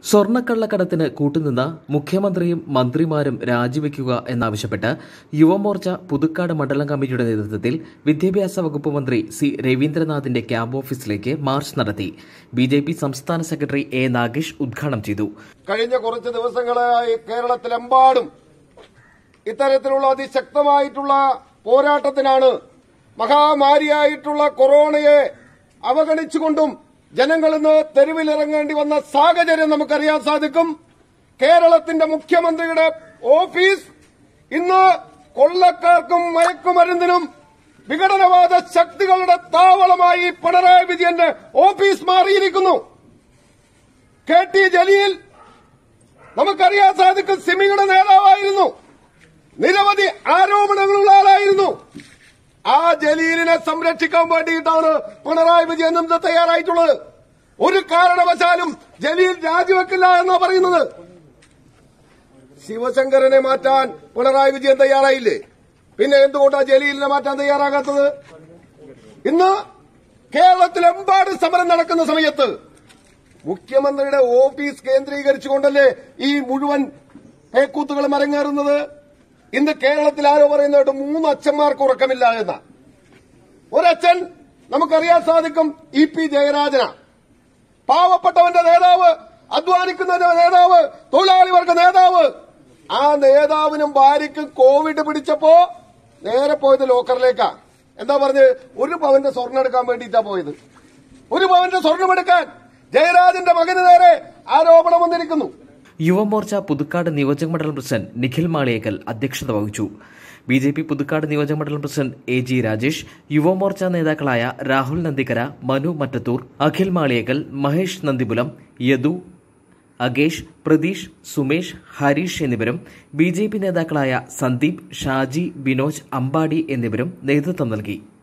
സ്വർണ്ണക്കള്ളക്കടത്തിന് കൂട്ടുനിന്ന മുഖ്യമന്ത്രിയും മന്ത്രിമാരും രാജിവെക്കുക എന്നാവശ്യപ്പെട്ട് യുവമോർച്ച പുതുക്കാട് മണ്ഡലം കമ്മിറ്റിയുടെ നേതൃത്വത്തിൽ വിദ്യാഭ്യാസ വകുപ്പ് മന്ത്രി സി രവീന്ദ്രനാഥിന്റെ ക്യാമ്പ് ഓഫീസിലേക്ക് മാർച്ച് നടത്തി ബി ജെ പി സംസ്ഥാന സെക്രട്ടറി എ നാഗേഷ് ഉദ്ഘാടനം ചെയ്തു കഴിഞ്ഞ കുറച്ച് ദിവസങ്ങളായി കേരളത്തിലെമ്പാടും ഇത്തരത്തിലുള്ള അതിശക്തമായിട്ടുള്ള പോരാട്ടത്തിനാണ് മഹാമാരിയായിട്ടുള്ള കൊറോണയെ അവഗണിച്ചുകൊണ്ടും ജനങ്ങൾ ഇന്ന് തെരുവിലിറങ്ങേണ്ടി വന്ന സാഹചര്യം നമുക്കറിയാൻ സാധിക്കും കേരളത്തിന്റെ മുഖ്യമന്ത്രിയുടെ ഓഫീസ് ഇന്ന് കൊള്ളക്കാർക്കും മയക്കുമരുന്നിനും വിഘടനവാദ ശക്തികളുടെ താവളമായി പിണറായി വിജയന്റെ ഓഫീസ് മാറിയിരിക്കുന്നു കെ ടി ജലീൽ നമുക്കറിയാൻ സാധിക്കും സിമിയുടെ നേതാവായിരുന്നു നിരവധി ആരോപണങ്ങളുള്ള ആളായിരുന്നു ആ ജലീലിനെ സംരക്ഷിക്കാൻ വേണ്ടിയിട്ടാണ് പിണറായി വിജയൻ ഇന്ന് തയ്യാറായിട്ടുള്ളത് ഒരു കാരണവശാലും ജലീൽ രാജിവെക്കില്ല എന്നാ പറയുന്നത് ശിവശങ്കരനെ മാറ്റാൻ പിണറായി വിജയൻ തയ്യാറായില്ലേ പിന്നെ എന്തുകൊണ്ടാണ് ജലീലിനെ മാറ്റാൻ തയ്യാറാകാത്തത് ഇന്ന് കേരളത്തിലെമ്പാട് സമരം നടക്കുന്ന സമയത്ത് മുഖ്യമന്ത്രിയുടെ ഓഫീസ് കേന്ദ്രീകരിച്ചുകൊണ്ടല്ലേ ഈ മുഴുവൻ പേക്കൂത്തുകളും അരങ്ങേറുന്നത് ഇന്ന് കേരളത്തിൽ ആരോ പറയുന്നതായിട്ട് മൂന്ന് അച്ഛന്മാർക്ക് ഉറക്കമില്ല എന്ന ഒരച്ഛൻ നമുക്കറിയാൻ സാധിക്കും ഇ പി ജയരാജന പാവപ്പെട്ടവന്റെ നേതാവ് അധ്വാനിക്കുന്നവന്റെ നേതാവ് തൊഴിലാളി വർഗ നേതാവ് ആ നേതാവിനും ഭാര്യയ്ക്കും കോവിഡ് പിടിച്ചപ്പോ നേരെ പോയത് ലോക്കറിലേക്കാ എന്താ പറഞ്ഞ് ഒരു പവന്റെ സ്വർണ്ണം എടുക്കാൻ വേണ്ടിയിട്ടാ പോയത് ഒരു പവന്റെ സ്വർണ്ണം എടുക്കാൻ ജയരാജന്റെ മകന് നേരെ ആരോപണം വന്നിരിക്കുന്നു യുവമോർച്ച പുതുക്കാട് നിയോജക മണ്ഡലം പ്രസിഡന്റ് നിഖിൽ മാളിയേക്കൽ അധ്യക്ഷത വഹിച്ചു ബി ജെ പി പുതുക്കാട് നിയോജക മണ്ഡലം president A G Rajesh Yuvamorcha നേതാക്കളായ രാഹുൽ നന്ദിക്കര മനു മറ്റത്തൂർ അഖിൽ മാളിയേക്കൽ മഹേഷ് നന്ദിപുലം യദു അഗേഷ് പ്രതീഷ് സുമേഷ് ഹരീഷ് എന്നിവരും ബി ജെ പി നേതാക്കളായ സന്ദീപ് ഷാജി ബിനോജ് അമ്പാടി എന്നിവരും നേതൃത്വം നൽകി